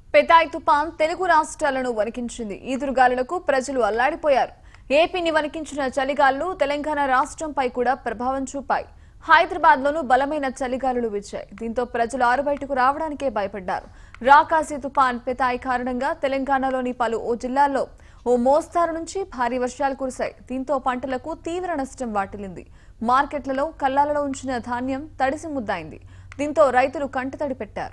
పెతాయ్ తుపాన్ తెలుగు రాష్ట్రాలను వణికించింది ఈదురుగాలులకు ప్రజలు అల్లాడిపోయారు ఏపీని వణికించిన చలిగాలులు తెలంగాణ రాష్ట్రంపై కూడా ప్రభావం చూపాయి హైదరాబాద్ లోనూ బలమైన చలిగాలులు వీచాయి దీంతో ప్రజలు ఆరుబయటకు రావడానికే భయపడ్డారు రాకాసి తుపాన్ పెతాయ్ కారణంగా తెలంగాణలోని పలు ఓ జిల్లాల్లో ఓ మోస్తారు నుంచి భారీ వర్షాలు కురిశాయి దీంతో పంటలకు తీవ్ర నష్టం వాటిల్లింది మార్కెట్లలో కల్లాలలో ఉంచిన ధాన్యం తడిసి ముద్దయింది దీంతో రైతులు కంటతడి పెట్టారు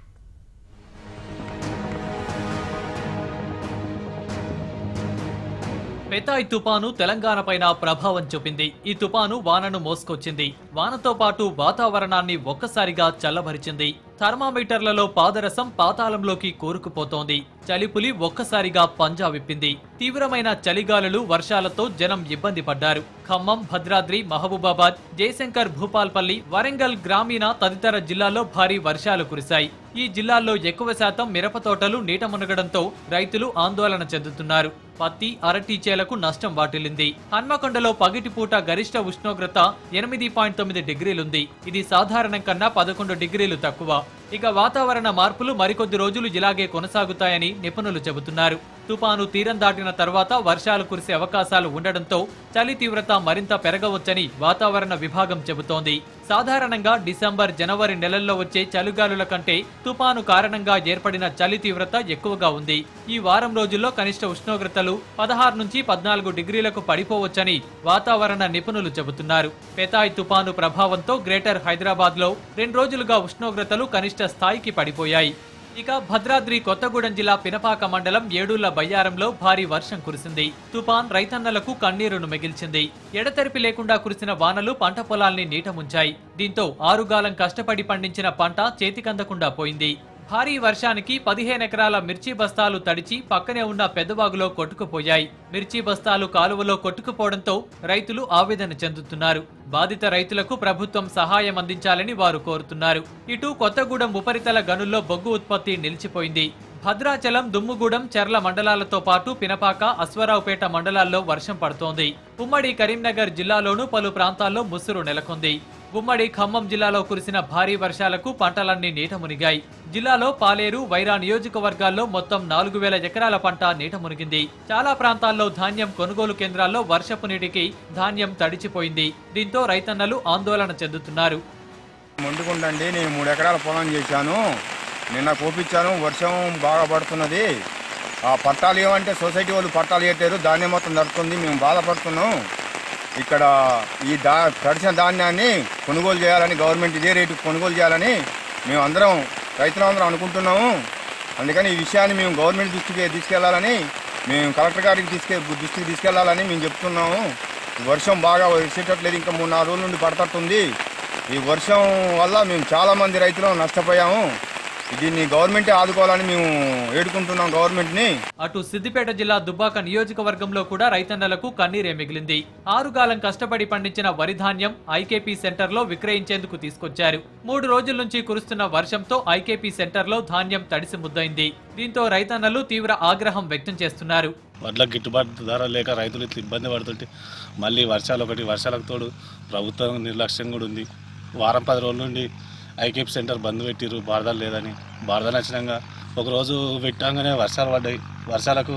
పెతాయ్ తుపాను తెలంగాణపైన ప్రభావం చూపింది ఈ తుపాను వానను మోసుకొచ్చింది వానతో పాటు వాతావరణాన్ని ఒక్కసారిగా చల్లబరిచింది థర్మామీటర్లలో పాదరసం పాతాళంలోకి కూరుకుపోతోంది చలిపులి ఒక్కసారిగా పంజా విప్పింది తీవ్రమైన చలిగాలులు వర్షాలతో జనం ఇబ్బంది పడ్డారు ఖమ్మం భద్రాద్రి మహబూబాబాద్ జయశంకర్ భూపాల్పల్లి వరంగల్ గ్రామీణ తదితర జిల్లాల్లో భారీ వర్షాలు కురిశాయి ఈ జిల్లాల్లో ఎక్కువ శాతం మిరప తోటలు నీట మునగడంతో రైతులు ఆందోళన చెందుతున్నారు పత్తి అరటి చేలకు నష్టం వాటిల్లింది హన్మకొండలో పగిటిపూట గరిష్ట ఉష్ణోగ్రత ఎనిమిది పాయింట్ తొమ్మిది డిగ్రీలుంది ఇది సాధారణం కన్నా పదకొండు డిగ్రీలు తక్కువ ఇక వాతావరణ మార్పులు మరికొద్ది రోజులు ఇలాగే కొనసాగుతాయని నిపుణులు చెబుతున్నారు తుపాను తీరం దాటిన తర్వాత వర్షాలు కురిసే అవకాశాలు ఉండడంతో చలి తీవ్రత మరింత పెరగవచ్చని వాతావరణ విభాగం చెబుతోంది సాధారణంగా డిసెంబర్ జనవరి నెలల్లో వచ్చే చలిగాలుల కంటే తుపాను కారణంగా ఏర్పడిన చలి తీవ్రత ఎక్కువగా ఉంది ఈ వారం రోజుల్లో కనిష్ట ఉష్ణోగ్రతలు పదహారు నుంచి పద్నాలుగు డిగ్రీలకు పడిపోవచ్చని వాతావరణ నిపుణులు చెబుతున్నారు పెతాయ్ తుపాను ప్రభావంతో గ్రేటర్ హైదరాబాద్ లో రెండు రోజులుగా ఉష్ణోగ్రతలు కనిష్ట స్థాయికి పడిపోయాయి ఇక భద్రాద్రి కొత్తగూడెం జిల్లా పినపాక మండలం ఏడూళ్ల బయ్యారంలో భారీ వర్షం కురిసింది తుపాన్ రైతన్నలకు కన్నీరును మిగిల్చింది ఎడతెరిపి లేకుండా కురిసిన వానలు పంట పొలాల్ని నీట ముంచాయి దీంతో ఆరుగాలం కష్టపడి పండించిన పంట చేతికందకుండా పోయింది భారీ వర్షానికి పదిహేను ఎకరాల మిర్చి బస్తాలు తడిచి పక్కనే ఉన్న పెద్దవాగులో కొట్టుకుపోయాయి మిర్చి బస్తాలు కాలువలో కొట్టుకుపోవడంతో రైతులు ఆవేదన చెందుతున్నారు బాధిత రైతులకు ప్రభుత్వం సహాయం అందించాలని వారు కోరుతున్నారు ఇటు కొత్తగూడెం ఉపరితల గనుల్లో బొగ్గు ఉత్పత్తి నిలిచిపోయింది భద్రాచలం దుమ్ముగూడెం చెర్ల మండలాలతో పాటు పినపాక అశ్వరావుపేట మండలాల్లో వర్షం పడుతోంది ఉమ్మడి కరీంనగర్ జిల్లాలోనూ పలు ప్రాంతాల్లో ముసురు నెలకొంది ఉమ్మడి ఖమ్మం జిల్లాలో కురిసిన భారీ వర్షాలకు పంటలన్నీ నీట మునిగాయి జిల్లాలో పాలేరు వైరా నియోజకవర్గాల్లో మొత్తం నాలుగు వేల ఎకరాల పంట నీట మునిగింది చాలా ప్రాంతాల్లో ధాన్యం కొనుగోలు కేంద్రాల్లో వర్షపు నీటికి ధాన్యం తడిచిపోయింది దీంతో రైతన్నలు ఆందోళన చెందుతున్నారు మొండుకుండండి నేను మూడు ఎకరాల పొలం చేశాను నిన్న కోపించాను వర్షం బాగా పడుతున్నది ఆ పట్టాలు ఏమంటే సొసైటీ వాళ్ళు పట్టాలు పెట్టారు ధాన్యం మొత్తం నడుస్తుంది మేము బాధపడుతున్నాం ఇక్కడ ఈ దా తడిసిన ధాన్యాన్ని కొనుగోలు చేయాలని గవర్నమెంట్ ఇదే రేటు కొనుగోలు చేయాలని మేము అందరం రైతులందరం అనుకుంటున్నాము అందుకని ఈ విషయాన్ని మేము గవర్నమెంట్ దృష్టికి తీసుకెళ్లాలని మేము కలెక్టర్ గారికి తీసుకె దృష్టికి తీసుకెళ్లాలని మేము చెప్తున్నాము ఈ వర్షం బాగా వచ్చేటట్లేదు ఇంకా మూడు నాలుగు రోజుల నుండి పడతట్టుంది ఈ వర్షం వల్ల మేము చాలా మంది రైతులు నష్టపోయాము దీన్ని గవర్నమెంటే ఆదుకోవాలని మేము ఏడుకుంటున్నాం గవర్నమెంట్ని అటు సిద్దిపేట జిల్లా దుబ్బాక నియోజకవర్గంలో కూడా రైతన్నలకు కన్నీరే మిగిలింది ఆరుగాలం కష్టపడి పండించిన వరి ధాన్యం ఐకేపీ సెంటర్లో విక్రయించేందుకు తీసుకొచ్చారు మూడు రోజుల నుంచి కురుస్తున్న వర్షంతో ఐకేపీ సెంటర్లో ధాన్యం తడిసి ముద్దయింది దీంతో రైతన్నలు తీవ్ర ఆగ్రహం వ్యక్తం చేస్తున్నారు వడ్ల గిట్టుబాటు ధర లేక రైతులు ఇట్లా ఇబ్బంది పడుతుంటే మళ్ళీ వర్షాలు ఒకటి వర్షాలకు తోడు ప్రభుత్వం నిర్లక్ష్యం కూడా ఉంది వారం పది రోజుల నుండి ఐకేప్ సెంటర్ బంద్ పెట్టిర్రు బారదాలు లేదని బారదాలు వచ్చినాక ఒకరోజు పెట్టంగానే వర్షాలు పడ్డాయి వర్షాలకు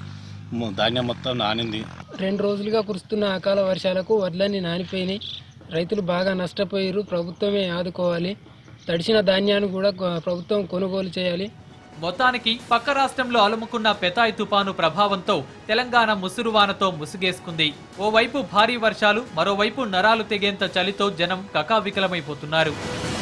ము- ధాన్యం మొత్తం నానింది రెండు రోజులుగా కురుస్తున్న అకాల వర్షాలకు వడ్లన్నీ నానిపోయినాయి రైతులు బాగా నష్టపోయారు ప్రభుత్వమే ఆదుకోవాలి తడిసిన ధాన్యాన్ని కూడా కొ- ప్రభుత్వం కొనుగోలు చేయాలి మొత్తానికి పక్క రాష్ట్రంలో అలుముకున్న పెతాయ్ తుపాను ప్రభావంతో తెలంగాణ ముసురువానతో ముసుగేసుకుంది ఓవైపు భారీ వర్షాలు మరోవైపు నరాలు తెగేంత చలితో జనం కకావికలమైపోతున్నారు